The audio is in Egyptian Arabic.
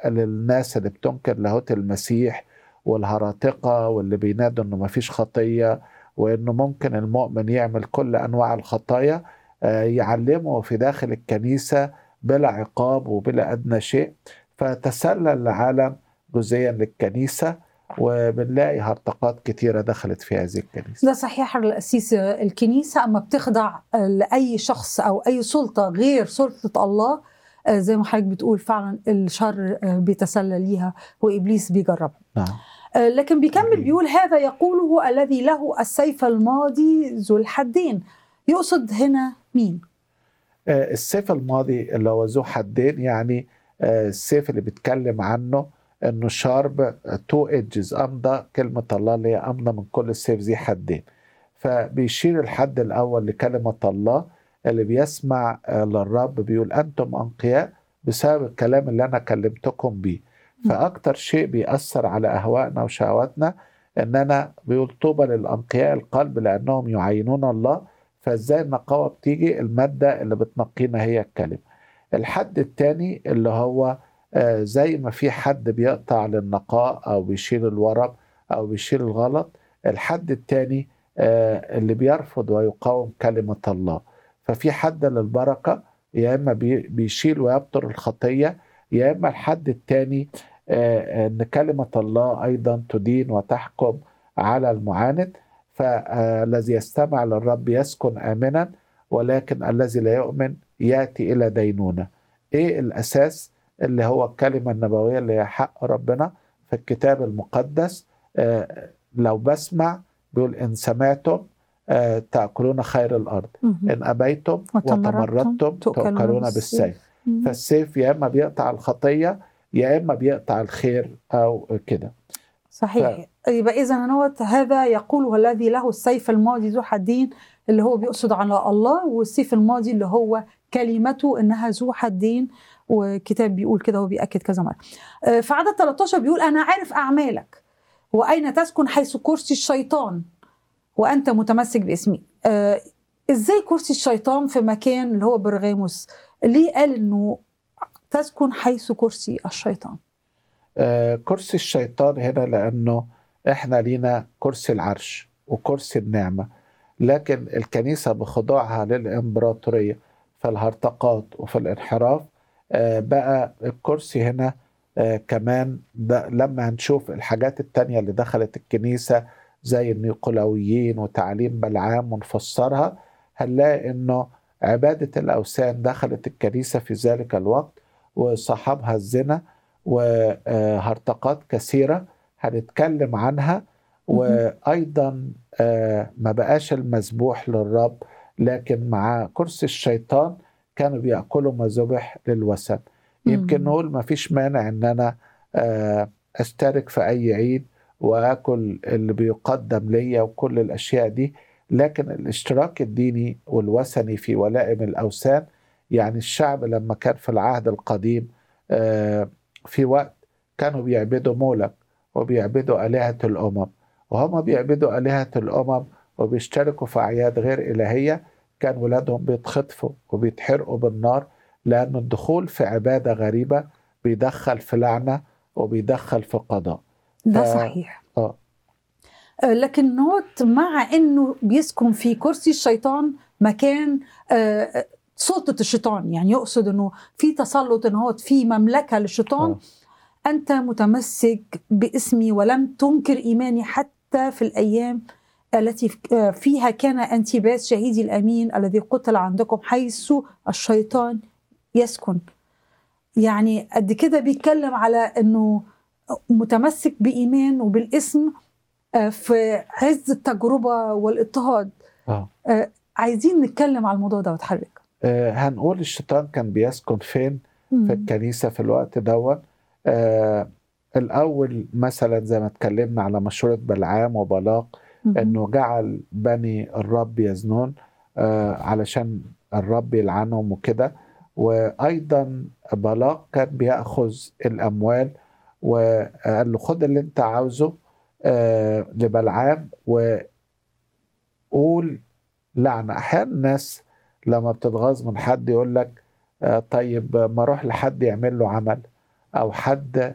للناس اللي بتنكر لاهوت المسيح والهراطقة واللي بينادوا انه ما فيش خطية وانه ممكن المؤمن يعمل كل انواع الخطايا آه، يعلمه في داخل الكنيسة بلا عقاب وبلا ادنى شيء فتسلل العالم جزئيا للكنيسة وبنلاقي هرطقات كتيرة دخلت في هذه الكنيسة ده صحيح القسيس الكنيسة أما بتخضع لأي شخص أو أي سلطة غير سلطة الله آه، زي ما حضرتك بتقول فعلا الشر آه، بيتسلل ليها وإبليس بيجربها نعم آه، لكن بيكمل جميل. بيقول هذا يقوله الذي له السيف الماضي ذو الحدين يقصد هنا مين؟ آه، السيف الماضي اللي هو ذو حدين يعني آه، السيف اللي بيتكلم عنه انه شارب تو ايدجز امضى كلمه الله اللي هي امضى من كل السيف ذي حدين فبيشير الحد الاول لكلمه الله اللي بيسمع آه، للرب بيقول انتم انقياء بسبب الكلام اللي انا كلمتكم بيه فاكتر شيء بيأثر على اهوائنا وشهواتنا اننا بيقول طوبى للانقياء القلب لانهم يعينون الله فازاي النقاوه بتيجي الماده اللي بتنقينا هي الكلمه الحد الثاني اللي هو آه، زي ما في حد بيقطع للنقاء او بيشيل الورق او بيشيل الغلط الحد الثاني اللي بيرفض ويقاوم كلمه الله ففي حد للبركه يا اما بي- بيشيل ويبطر الخطيه يا اما الحد الثاني ان كلمه الله ايضا تدين وتحكم على المعاند فالذي يستمع للرب يسكن امنا ولكن الذي لا يؤمن ياتي الى دينونه ايه الاساس اللي هو الكلمه النبويه اللي هي حق ربنا في الكتاب المقدس آه، لو بسمع بيقول ان سمعتم آه، تاكلون خير الارض ان ابيتم وتمردتم وتمردتم تؤكلون تؤكلون بالسيف. بالسيف مم. فالسيف يا اما بيقطع الخطيه يا اما بيقطع الخير او كده صحيح يبقى اذا نوت هذا يقوله الذي له السيف الماضي ذو حدين اللي هو بيقصد على الله والسيف الماضي اللي هو كلمته انها ذو حدين وكتاب بيقول كده وبيأكد كذا مره. آه، في عدد 13 بيقول انا عارف اعمالك واين تسكن حيث كرسي الشيطان وانت متمسك باسمي. آه، ازاي كرسي الشيطان في مكان اللي هو برغاموس؟ ليه قال انه تسكن حيث كرسي الشيطان؟ آه، كرسي الشيطان هنا لانه احنا لينا كرسي العرش وكرسي النعمه لكن الكنيسه بخضوعها للامبراطوريه في الهرطقات وفي الانحراف آه، بقى الكرسي هنا آه، كمان ده لما هنشوف الحاجات التانية اللي دخلت الكنيسة زي النيقولاويين وتعليم بلعام ونفسرها هنلاقي انه عبادة الأوثان دخلت الكنيسة في ذلك الوقت وصاحبها الزنا وهرطقات كثيرة هنتكلم عنها وأيضا آه، ما بقاش المذبوح للرب لكن مع كرسي الشيطان كانوا بيأكلوا ما ذبح للوثن يمكن مم. نقول ما فيش مانع ان انا آه، اشترك في اي عيد واكل اللي بيقدم ليا وكل الاشياء دي لكن الاشتراك الديني والوثني في ولائم الاوثان يعني الشعب لما كان في العهد القديم آه، في وقت كانوا بيعبدوا مولك وبيعبدوا آلهة الأمم وهم بيعبدوا آلهة الأمم وبيشتركوا في أعياد غير إلهية كان ولادهم بيتخطفوا وبيتحرقوا بالنار لأن الدخول في عبادة غريبة بيدخل في لعنة وبيدخل في قضاء ده ف- صحيح آه. آه، لكن نوت مع انه بيسكن في كرسي الشيطان مكان آه، سلطة الشيطان يعني يقصد انه في تسلط ان هو في مملكة للشيطان آه. انت متمسك باسمي ولم تنكر ايماني حتى في الايام التي آه، فيها كان انتباس شهيدي الامين الذي قتل عندكم حيث الشيطان يسكن يعني قد كده بيتكلم على انه متمسك بايمان وبالاسم آه، في عز التجربه والاضطهاد آه. عايزين نتكلم على الموضوع ده وتحرك آه، هنقول الشيطان كان بيسكن فين في الكنيسة في الوقت دون آه الأول مثلا زي ما اتكلمنا على مشورة بلعام وبلاق انه جعل بني الرب يزنون آه علشان الرب يلعنهم وكده وايضا بلاق كان بياخذ الاموال وقال له خد اللي انت عاوزه آه لبلعام وقول لعنه احيانا الناس لما بتتغاظ من حد يقول لك آه طيب ما اروح لحد يعمل له عمل او حد